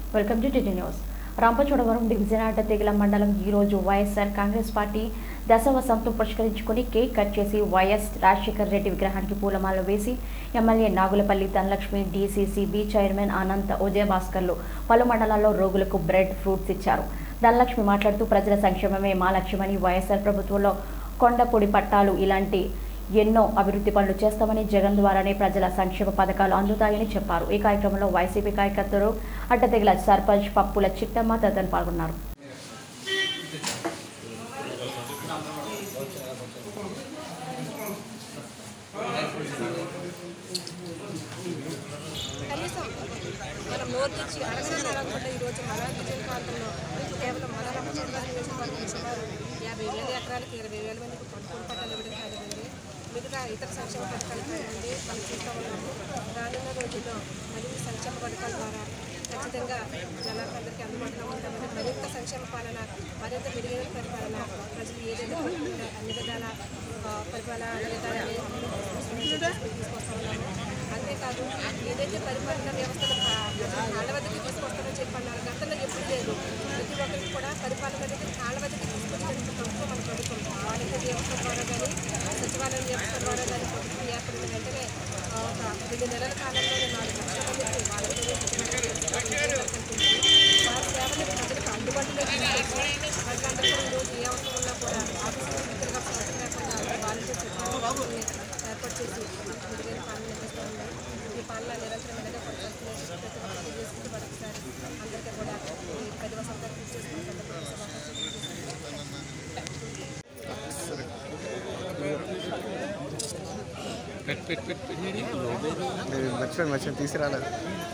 welcome to TT news Rampachodavaram division Addateegala మండలం ఈ రోజు వైఎస్ఆర్ కాంగ్రెస్ పార్టీ దశవసంతం పురస్కరించుకుని కేక్ కట్ చేసి వైఎస్ రాజశేఖర్ రెడ్డి విగ్రహానికి పూలమాల వేసి MLA Nagulapalli Dhanalakshmi DCCB chairman Anantha ఉదయభాస్కర్లు పలు మండలాల్లో రోగులకు బ్రెడ్ ఫ్రూట్స్ ఇచ్చారు ధనలక్ష్మి మాట్లాడుతూ ప్రజల సంక్షేమమే మా లక్ష్యమని వైఎస్ఆర్ ప్రభుత్వంలో కొండపొడి పట్టాలు ఇలాంటి ఎన్నో అభివృద్ధి పనులు చేస్తామని జగన్ ద్వారానే ప్రజల సంక్షేమ పథకాలు అందుతాయని చెప్పారు ఈ కార్యక్రమంలో వైసీపీ కార్యకర్తలు అడ్డతెగిల సర్పంచ్ పప్పుల చిట్టమ్మ తదితరులు పాల్గొన్నారు కనీసం మనం నోరు తెచ్చి అడగనే అడగకుండా ఈరోజు మన విజయ ప్రాంతంలో కేవలం మన రంపచోడవరం నియోజకవర్గం సుమారు యాభై వేల ఎకరాలకి ఇరవై వేల మందికి పట్టుకుని పట్టాలు ఇవ్వడం కానివ్వండి మిగతా ఇతర సంక్షేమ పథకాలు కానివ్వండి మనం చూస్తూ ఉన్నాము రానున్న రోజుల్లో మరిన్ని సంక్షేమ పథకాల ద్వారా ఖచ్చితంగా జనాలందరికీ అందుబాటులో ఉంటామని మరింత సంక్షేమ పాలన మరింత మెరుగైన పరిపాలన ప్రజలు ఏదైతే కోరుకుంటారో అన్ని విధాల ఆ, పరిపాలన అన్ని విధాలని తీసుకొస్తా ఉన్నాము అంతేకాదు ఏదైతే పరిపాలన వ్యవస్థను కాళ్ళ వద్దకి తీసుకొస్తారని చెప్పన్నారు గతంలో ఎప్పుడు లేదు ప్రతి ఒక్కరికి కూడా పరిపాలన అనేది కాళ్ళ వద్దకి తీసుకొచ్చిన ప్రభుత్వం మన ప్రభుత్వం వాణిజ్య వ్యవస్థ ద్వారా కానీ సచివాలయ వ్యవస్థ ద్వారా కానీ ప్రభుత్వం ఏర్పడిన వెంటనే ఆ, ఒక రెండు నెలల కాలంలోనే నాలుగు లక్షల మందికి వాళ్ళ వారి సేవలు ప్రజలకు అందుబాటులో తీసుకొచ్చి వాళ్ళందరూ కూడా ఈరోజు ఏ అవసరం ఉన్నా కూడా ఆఫీసులో తిరగాల్సిన అవసరం లేకుండా వాలంటీర్ సచివాలయాన్ని ఏర్పాటు చేసి మెరుగైన పాలన నిర్వహిస్తూ ఉన్నారు ఈ పాలన నిరంతరం ఇలాగే కొనసాగుతుంది ప్రతి ఒక్కరికి చేసుకుంటూ మరొకసారి అందరికీ కూడా ఈ పది వసంతాలు పూర్తి చేసుకుంటున్న పెట్ పెట్ పెట్ పెట్ మర్చిపోయి మర్చిపోయి తీసుకురాలేదు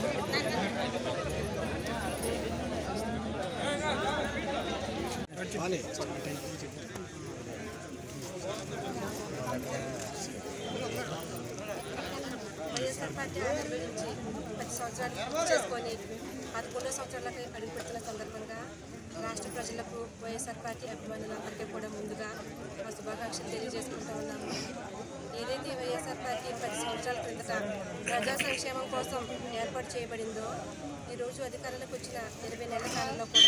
వైఎస్ఆర్ పార్టీ ఆవిర్భవించి పది సంవత్సరాలు పూర్తి చేసుకొని పదకొండో సంవత్సరాలకి అడుగు పెడుతున్న సందర్భంగా రాష్ట్ర ప్రజలకు వైఎస్ఆర్ పార్టీ అభిమానులందరికీ కూడా ముందుగా మా శుభాకాంక్షలు తెలియజేసుకుంటూ ఉన్నాము ఏదైతే వైఎస్ఆర్ పార్టీ పది సంవత్సరాల క్రిందట ప్రజా సంక్షేమం కోసం ఏర్పాటు చేయబడిందో ఈరోజు అధికారంలోకి వచ్చిన ఇరవై నెలల కాలంలో కూడా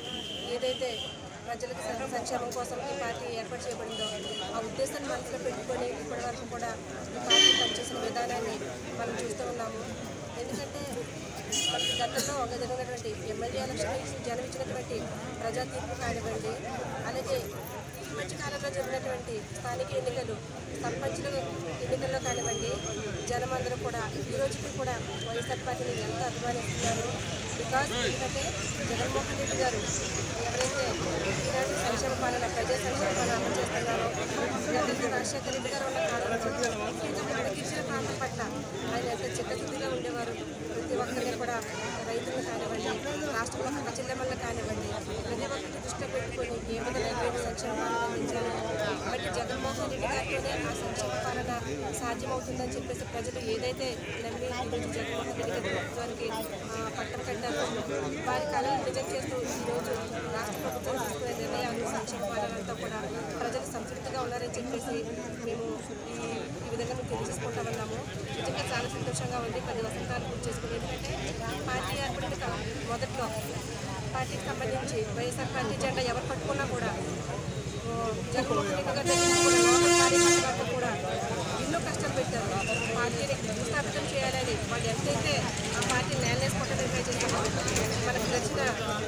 ఏదైతే ప్రజలకు సం- సంక్షేమం కోసం ఈ పార్టీ ఏర్పాటు చేయబడిందో ఆ ఉద్దేశాన్ని మనసులో పెట్టుకొని ఇప్పటి వరకు కూడా ఈ పార్టీ పనిచేసిన విధానాన్ని మనం చూస్తూ ఉన్నాము ఎందుకంటే మనకి గతంలో ఒక జరిగినటువంటి ఎమ్మెల్యే ఎలక్షన్ జనం ఇచ్చినటువంటి ప్రజా తీర్పు కానివ్వండి అలాగే ఈ మధ్య కాలంలో జరిగినటువంటి స్థానిక ఎన్నికలు సర్పంచుల ఎన్నికల్లో కానివ్వండి జనమందరూ కూడా ఈ రోజుకి కూడా వైఎస్ఆర్ పార్టీని ఎంత అభిమానిస్తున్నారు బికాస్ ఎందుకంటే జగన్మోహన్ రెడ్డి గారు ఎవరైతే ఈనాటి సంక్షేమ పాలన ప్రజా సంక్షేమ పాలన అమలు చేస్తున్నారో గతంలో రాజశేఖర రెడ్డి గారు ఉన్న కాలంలో ముఖ్యంగా మన గిరిజన ప్రాంతం పట్ల ఆయన ఎంత చిత్తశుద్ధిగా ఉండేవారు ప్రతి ఒక్కరిని కూడా రైతులు కానివ్వండి రాష్ట్రంలో పక్క జిల్లాల కానివ్వండి ప్రతి ఒక్కరికి దృష్టిలో పెట్టుకొని ఏ విధమైనటువంటి సంక్షేమ పాలన అందించాలి బట్ జగన్మోహన్ రెడ్డి గారితోనే ఆ సంక్షేమ పాలన సాధ్యమవుతుందని చెప్పేసి ప్రజలు ఏదైతే నమ్మి ఈరోజు జగన్మోహన్ రెడ్డి గారి ప్రభుత్వానికి ఆ, పట్టం కట్టారో వారి కళలు నిజం చేస్తూ ఈరోజు రాష్ట్ర ప్రభుత్వం తీసుకునే నిర్ణయాలు సంక్షేమ పాలన అంతా కూడా ప్రజలు సంతృప్తిగా ఉన్నారని చెప్పేసి మేము ఈ ఈ విధంగా మేము తెలియజేసుకుంటా ఉన్నాము నిజంగా చాలా సంతోషంగా ఉంది పది వసంతాలు పూర్తి చేసుకుని ఎందుకంటే పార్టీ ఏర్పడిన కా- మొదట్లో పార్టీకి సంబంధించి వైఎస్ఆర్ పార్టీ జెండా ఎవరు పట్టుకున్నా కూడా ఓ, జగన్మోహన్ రెడ్డి గారు కూడా లోకల్ కార్యకర్తలకు కూడా ఎన్నో కష్టాలు పెట్టారు పార్టీని స్థాపితం చేయాలని వాళ్ళు ఎంతైతే ఆ పార్టీ నేలేసుకోవడం ట్రై చేశారో మనకు నచ్చిన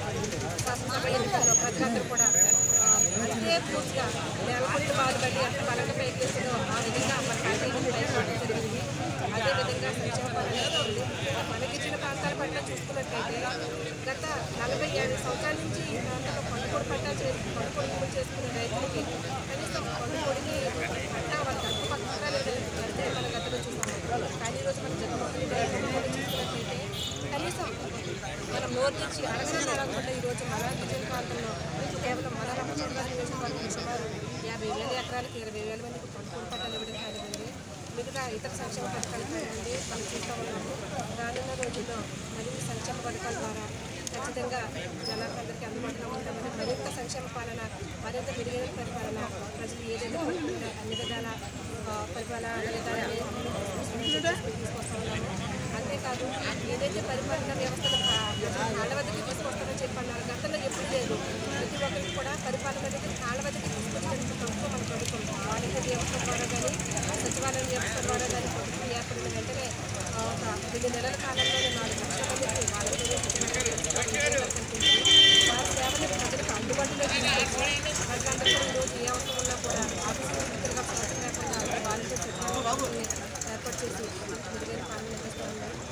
శాసనసభ ఎన్నికల్లో ప్రజలందరూ కూడా ఆ, అంతే పూర్తిగా నేలకొండ బాధపడి అంత బలంగా ప్రయత్నిస్తుందో ఆ విధంగా మన పార్టీని ప్రయత్నించడం జరిగింది అదేవిధంగా సంక్షేమ పాలన ఉంది మనకి ఇచ్చిన ప్రాంతాల పట్ల చూసుకున్నట్లయితే గత నలభై యాభై సంవత్సరాల నుంచి ఈ ప్రాంతంలో పండుగ పంట పండుగ చేసుకునే రైతులకి కనీసం పండుగడికి పంట వాళ్ళకి అన్ని పథకాలు అంటే మన గతంలో చూసాము కానీ ఈరోజు మన జగన్మోహన్ రెడ్డి గారి ప్రభుత్వం చూసుకున్నట్లయితే కనీసం మనం నోరు తెచ్చి అడగనే అడగకుండా ఈరోజు మన విజయ ప్రాంతంలో కేవలం మన రంపచోడవరం నియోజకవర్గం సుమారు యాభై వేల ఎకరాలకి ఇరవై వేల మందికి పండుగ పట్టాలు ఇవ్వడం కానివ్వండి మిగతా ఇతర సంక్షేమ పథకాలు కానివ్వండి మనం చూస్తూ ఉన్నాము రానున్న రోజుల్లో మరిన్ని సంక్షేమ పథకాల ద్వారా ఖచ్చితంగా జనాలందరికీ అందుబాటులో ఉంటామని మరింత సంక్షేమ పాలన మరింత మెరుగైన పరిపాలన ప్రజలు ఏదైతే కోరుకుంటారో అన్ని విధాల ఆ, పరిపాలన అన్ని విధాలని తీసుకొస్తా ఉన్నాము అంతేకాదు ఏదైతే పరిపాలన వ్యవస్థను కాళ్ళ వద్దకి తీసుకొస్తామని చెప్పి అన్నారు గతంలో ఎప్పుడు లేదు ప్రతి ఒక్కరికి కూడా పరిపాలన అనేది కాళ్ళ వద్దకి తీసుకొచ్చినట్టు ప్రభుత్వం మన ప్రభుత్వం వాణిజ్య వ్యవస్థ ద్వారా కానీ సచివాలయం వ్యవస్థ ద్వారా కానీ ప్రభుత్వం ఏర్పడిన వెంటనే ఆ, ఒక రెండు నెలల కాలంలోనే నాలుగు లక్షల మందికి వాళ్ళ వారి సేవలు ప్రజలకు అందుబాటులో తీసుకొచ్చి వాళ్ళందరూ కూడా ఈరోజు ఏ అవసరం ఉన్నా కూడా ఆఫీసులో తిరగాల్సిన అవసరం లేకుండా వాలంటీర్ సచివాలయం ఏర్పాటు చేసి మెరుగైన పాలన నిర్వహిస్తూ ఉన్నారు